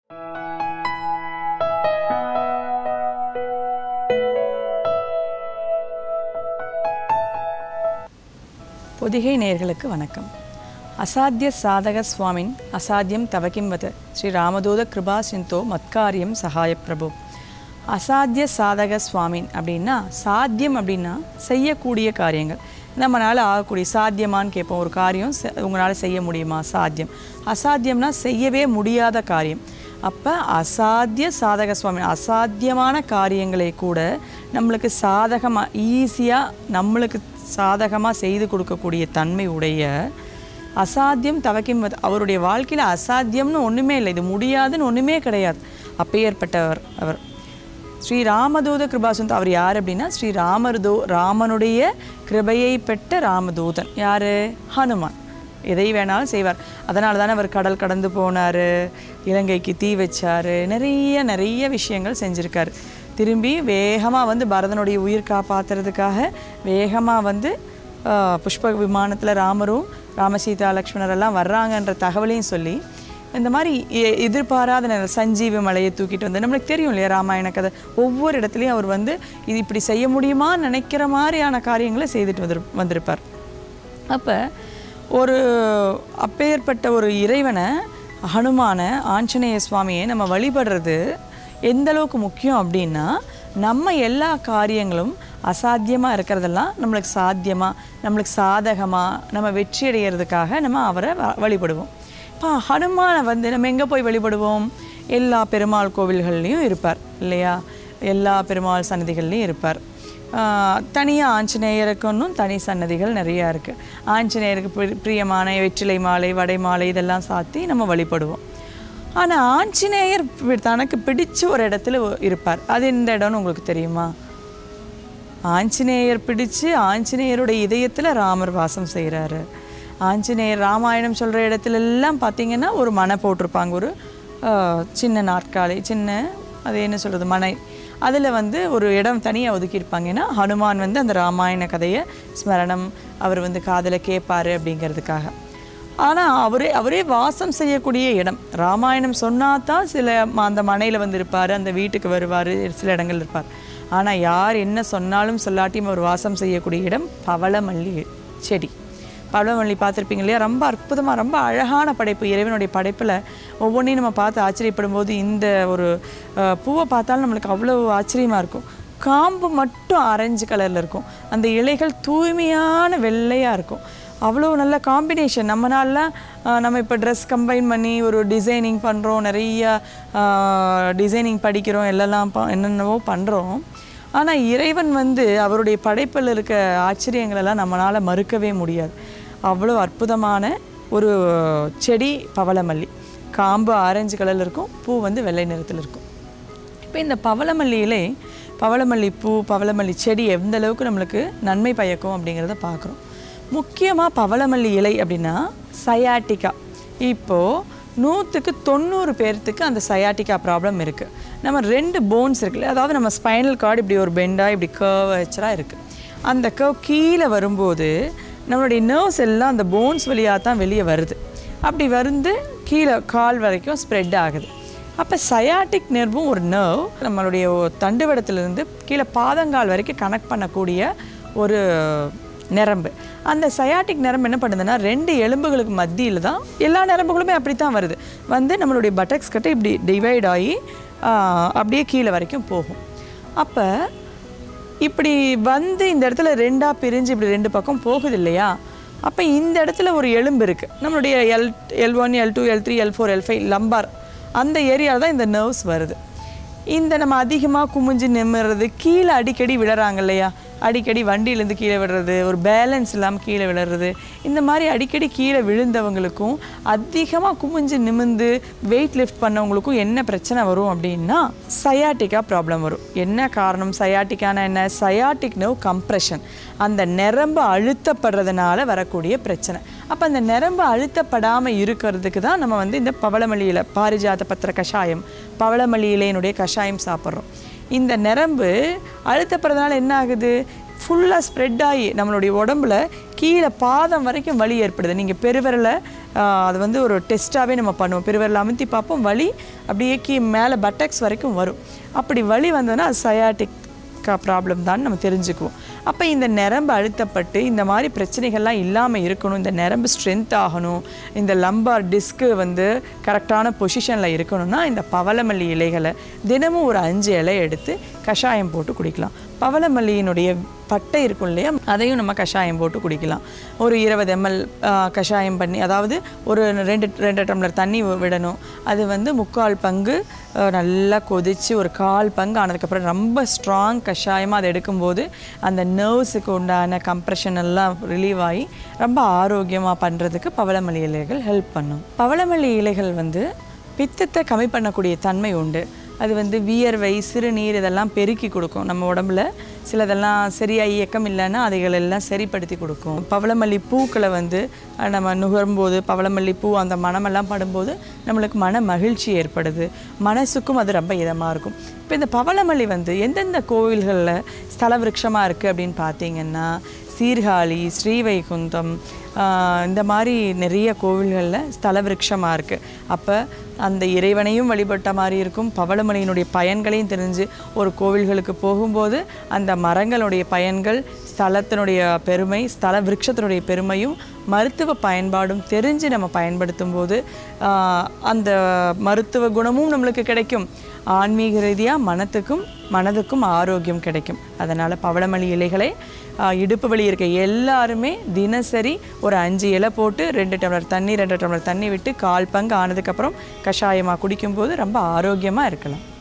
பொதிகை நேயர்களுக்கு வணக்கம் அசாத்திய சாதக சுவாமின் அசாத்தியம் தவகிம்வத ஸ்ரீ ராமதூத கிருபா சிந்தோ மத்காரியம் சகாய பிரபு அசாத்திய சாதக சுவாமின் அப்படின்னா சாத்தியம் அப்படின்னா செய்யக்கூடிய காரியங்கள் நம்மளால் ஆகக்கூடிய சாத்தியமான்னு கேட்போம் ஒரு காரியம் உங்களால் செய்ய முடியுமா சாத்தியம் அசாத்தியம்னா செய்யவே முடியாத காரியம் அப்போ அசாத்திய சாதக சுவாமி அசாத்தியமான காரியங்களை கூட நம்மளுக்கு சாதகமாக ஈஸியாக நம்மளுக்கு சாதகமாக செய்து கொடுக்கக்கூடிய தன்மை உடைய அசாத்தியம் தவக்கிம் அவருடைய வாழ்க்கையில் அசாத்தியம்னு ஒன்றுமே இல்லை இது முடியாதுன்னு ஒன்றுமே கிடையாது அப்பேற்பட்டவர் அவர் ஸ்ரீ ராமதூத கிருபாசுந்த் அவர் யார் அப்படின்னா ஸ்ரீ ராமர்தோ ராமனுடைய கிருபையை பெற்ற ராமதூதன் யார் ஹனுமான் எதை வேணாலும் செய்வார் அதனால தானே அவர் கடல் கடந்து போனார் இலங்கைக்கு தீ வச்சார் நிறைய நிறைய விஷயங்கள் செஞ்சுருக்காரு திரும்பி வேகமாக வந்து பரதனுடைய உயிர் காப்பாற்றுறதுக்காக வேகமாக வந்து ஆஹ், புஷ்ப விமானத்தில் ராமரும் ராமசீதா லக்ஷ்மணர் எல்லாம் வர்றாங்கன்ற தகவலையும் சொல்லி இந்த மாதிரி எ- எதிர்பாராத நேரம் சஞ்சீவி மலையை தூக்கிட்டு வந்து நம்மளுக்கு தெரியும் இல்லையா ராமாயண கதை ஒவ்வொரு இடத்துலையும் அவர் வந்து இது இப்படி செய்ய முடியுமான்னு நினைக்கிற மாதிரியான காரியங்களை செய்துட்டு வந்துரு வந்திருப்பார் அப்போ ஒரு அப்பேற்பட்ட ஒரு இறைவனை ஹனுமான ஆஞ்சநேய சுவாமியை நம்ம வழிபடுறது எந்த அளவுக்கு முக்கியம் அப்படின்னா நம்ம எல்லா காரியங்களும் அசாத்தியமாக இருக்கிறதெல்லாம் நம்மளுக்கு சாத்தியமாக நம்மளுக்கு சாதகமாக நம்ம வெற்றி அடைகிறதுக்காக நம்ம அவரை வ- வழிபடுவோம் இப்போ ஹனுமானை வந்து நம்ம எங்கே போய் வழிபடுவோம் எல்லா பெருமாள் கோவில்கள்லேயும் இருப்பார் இல்லையா எல்லா பெருமாள் சன்னதிகள்லையும் இருப்பார் தனியாக ஆஞ்சநேயருக்குன்னும் தனி சன்னதிகள் நிறையா இருக்குது ஆஞ்சநேயருக்கு பிரி- பிரியமான வெற்றிலை மாலை வடை மாலை இதெல்லாம் சாத்தி நம்ம வழிபடுவோம் ஆனால் ஆஞ்சநேயர் பி- தனக்கு பிடிச்ச ஒரு இடத்துல ஒ- இருப்பார் அது எந்த இடம்னு உங்களுக்கு தெரியுமா ஆஞ்சநேயர் பிடிச்சு ஆஞ்சநேயருடைய இதயத்தில் ராமர் வாசம் செய்கிறாரு ஆஞ்சநேயர் ராமாயணம் சொல்கிற இடத்துல எல்லாம் பார்த்தீங்கன்னா ஒரு மனை போட்டிருப்பாங்க ஒரு ஆஹ், சின்ன நாற்காலி சின்ன அது என்ன சொல்கிறது மனை அதில் வந்து ஒரு இடம் தனியாக ஒதுக்கியிருப்பாங்க ஏன்னா ஹனுமான் வந்து அந்த ராமாயண கதையை ஸ்மரணம் அவர் வந்து காதில் கேட்பாரு அப்படிங்கிறதுக்காக ஆனால் அவரே அவரே வாசம் செய்யக்கூடிய இடம் ராமாயணம் சொன்னா தான் சில ம- அந்த மனையில் வந்து இருப்பார் அந்த வீட்டுக்கு வருவார் சில இடங்கள் இருப்பார் ஆனால் யார் என்ன சொன்னாலும் சொல்லாட்டியும் அவர் வாசம் செய்யக்கூடிய இடம் பவளமல்லி செடி பவளமல்லி பார்த்துருப்பீங்க இல்லையா ரொம்ப அற்புதமாக ரொம்ப அழகான படைப்பு இறைவனுடைய படைப்பில் ஒவ்வொன்றையும் நம்ம பார்த்து ஆச்சரியப்படும் போது இந்த ஒரு அஹ், பூவை பார்த்தாலும் நம்மளுக்கு அவ்வளோ ஆச்சரியமாக இருக்கும் காம்பு மட்டும் ஆரஞ்சு கலரில் இருக்கும் அந்த இலைகள் தூய்மையான வெள்ளையாக இருக்கும் அவ்வளோ நல்ல காம்பினேஷன் நம்மளால ஆஹ், நம்ம இப்போ ட்ரெஸ் கம்பைன் பண்ணி ஒரு டிசைனிங் பண்ணுறோம் நிறைய டிசைனிங் படிக்கிறோம் எல்லாம் ப- என்னென்னவோ பண்ணுறோம் ஆனால் இறைவன் வந்து அவருடைய படைப்பில் இருக்க ஆச்சரியங்களெல்லாம் நம்மளால் மறுக்கவே முடியாது அவ்வளோ அற்புதமான ஒரு செடி பவளமல்லி காம்பு ஆரஞ்சு கலரில் இருக்கும் பூ வந்து வெள்ளை நிறத்தில் இருக்கும் இப்போ இந்த பவளமல்லி இலை பவளமல்லி பூ பவளமல்லி செடி எந்த அளவுக்கு நம்மளுக்கு நன்மை பயக்கும் அப்படிங்கிறத பார்க்குறோம் முக்கியமாக பவளமல்லி இலை அப்படின்னா சயாட்டிக்கா இப்போது நூற்றுக்கு தொண்ணூறு பேர்த்துக்கு அந்த சயாட்டிக்கா ப்ராப்ளம் இருக்குது நம்ம ரெண்டு போன்ஸ் இருக்குல்ல அதாவது நம்ம ஸ்பைனல் கார்டு இப்படி ஒரு பெண்டாக இப்படி கர்வச்சராக இருக்குது அந்த கர்வ் கீழே வரும்போது நம்மளுடைய நர்வ்ஸ் எல்லாம் அந்த போன்ஸ் வழியாக தான் வெளியே வருது அப்படி வந்து கீழே கால் வரைக்கும் ஸ்ப்ரெட் ஆகுது அப்போ சயாட்டிக் நெர்வும் ஒரு நர்வ் நம்மளுடைய ஒ- தண்டுவடத்திலிருந்து கீழே பாதங்கால் வரைக்கும் கனெக்ட் பண்ணக்கூடிய ஒரு நரம்பு அந்த சயாட்டிக் நரம்பு என்ன பண்ணுதுன்னா ரெண்டு எலும்புகளுக்கு மத்தியில் தான் எல்லா நரம்புகளுமே அப்படி தான் வருது வந்து நம்மளுடைய பட்டக்ஸ் கிட்ட இப்படி டிவைட் ஆகி ஆஹ், அப்படியே கீழே வரைக்கும் போகும் அப்போ இப்படி வந்து இந்த இடத்துல ரெண்டாக பிரிஞ்சு இப்படி ரெண்டு பக்கம் போகுது இல்லையா அப்போ இந்த இடத்துல ஒரு எலும்பு இருக்குது நம்மளுடைய L L one L two L three L four L five lumbar அந்த ஏரியாவில் தான் இந்த நர்வ்ஸ் வருது இந்த நம்ம அதிகமாக குமிஞ்சு நிமிர்றது கீழே அடிக்கடி விழறாங்க இல்லையா அடிக்கடி வண்டியிலேருந்து கீழே விடுறது ஒரு பேலன்ஸ் இல்லாமல் கீழே விழுறது இந்த மாதிரி அடிக்கடி கீழே விழுந்தவங்களுக்கும் அதிகமாக குமிஞ்சு நிமிர்ந்து வெயிட் லிஃப்ட் பண்ணவங்களுக்கும் என்ன பிரச்சனை வரும் அப்படின்னா சயாட்டிக்கா ப்ராப்ளம் வரும் என்ன காரணம் சயாட்டிக்கான என்ன சயாட்டிக் நர்வ் கம்ப்ரெஷன் அந்த நரம்பு அழுத்தப்படுறதுனால வரக்கூடிய பிரச்சனை அப்போ அந்த நரம்பு அழுத்தப்படாமல் இருக்கிறதுக்கு தான் நம்ம வந்து இந்த பவளமல்லி இலை பாரிஜாத பத்திர கஷாயம் பவளமல்லி இலையினுடைய கஷாயம் சாப்பிட்றோம் இந்த நரம்பு அழுத்தப்படுறதுனால என்ன ஆகுது ஃபுல்லாக ஸ்ப்ரெட் ஆகி நம்மளுடைய உடம்புல கீழே பாதம் வரைக்கும் வலி ஏற்படுது நீங்கள் பெருவிரலை ஆஹ், அது வந்து ஒரு டெஸ்ட்டாகவே நம்ம பண்ணுவோம் பெருவிரலை அமுத்தி பார்ப்போம் வலி அப்படியே கீ மேலே பட்டக்ஸ் வரைக்கும் வரும் அப்படி வலி வந்ததுன்னா அது சயாட்டிக் ப்ராப்ளம் தான் நம்ம தெரிஞ்சுக்குவோம் அப்போ இந்த நரம்பு அழுத்தப்பட்டு இந்த மாதிரி பிரச்சனைகள்லாம் இல்லாமல் இருக்கணும் இந்த நரம்பு ஸ்ட்ரென்த் ஆகணும் இந்த லம்பார் டிஸ்க்கு வந்து கரெக்டான பொசிஷனில் இருக்கணும்னா இந்த பவளமல்லி இலைகளை தினமும் ஒரு அஞ்சு இலை எடுத்து கஷாயம் போட்டு குடிக்கலாம் பவளமல்லியினுடைய பட்டை இருக்கும் இல்லையா அதையும் நம்ம கஷாயம் போட்டு குடிக்கலாம் ஒரு இருபது எம்எல் கஷாயம் பண்ணி அதாவது ஒரு ரெண்டு ரெண்டு டம்ளர் தண்ணி வி- விடணும் அது வந்து முக்கால் பங்கு ஆ, நல்லா கொதித்து ஒரு கால் பங்கு ஆனதுக்கப்புறம் ரொம்ப ஸ்ட்ராங் கஷாயமாக அதை எடுக்கும்போது அந்த நர்வ்ஸுக்கு உண்டான கம்ப்ரெஷன் எல்லாம் ரிலீவ் ஆகி ரொம்ப ஆரோக்கியமாக பண்ணுறதுக்கு பவளமல்லி இலைகள் ஹெல்ப் பண்ணும் பவளமல்லி இலைகள் வந்து பித்தத்தை கம்மி பண்ணக்கூடிய தன்மை உண்டு அது வந்து வியர்வை சிறுநீர் இதெல்லாம் பெருக்கி கொடுக்கும் நம்ம உடம்புல சிலதெல்லாம் சரியாக இயக்கம் இல்லைன்னா அதைகளெல்லாம் சரிப்படுத்தி கொடுக்கும் பவளமல்லி பூக்களை வந்து அஹ், நம்ம நுகரும்போது பவளமல்லி பூ அந்த மணமெல்லாம் படும்போது நம்மளுக்கு மன மகிழ்ச்சி ஏற்படுது மனசுக்கும் அது ரொம்ப இதமாக இருக்கும் இப்போ இந்த பவளமல்லி வந்து எந்தெந்த கோவில்களில் ஸ்தல விருட்சமாக இருக்குது அப்படின்னு பார்த்தீங்கன்னா சீர்காழி ஸ்ரீவைகுந்தம் ஆஹ் இந்த மாதிரி நிறைய கோவில்களில் ஸ்தல விருட்சமாக இருக்குது அப்போ அந்த இறைவனையும் வழிபட்ட மாதிரி இருக்கும் பவளமலையினுடைய பயன்களையும் தெரிஞ்சு ஒரு கோவில்களுக்கு போகும்போது அந்த மரங்களுடைய பயன்கள் ஸ்தலத்தினுடைய பெருமை ஸ்தல விருட்சத்தினுடைய பெருமையும் மருத்துவ பயன்பாடும் தெரிஞ்சு நம்ம பயன்படுத்தும் போது ஆஹ் அந்த மருத்துவ குணமும் நம்மளுக்கு கிடைக்கும் ஆன்மீக ரீதியாக மனத்துக்கும் மனதுக்கும் ஆரோக்கியம் கிடைக்கும் அதனால் பவளமல்லி இலைகளை ஆஹ், இடுப்பு வலி இருக்க எல்லாருமே தினசரி ஒரு அஞ்சு இலை போட்டு ரெண்டு டம்ளர் தண்ணி ரெண்டு டம்ளர் தண்ணி விட்டு கால் பங்கு ஆனதுக்கப்புறம் கஷாயமாக குடிக்கும்போது ரொம்ப ஆரோக்கியமாக இருக்கலாம்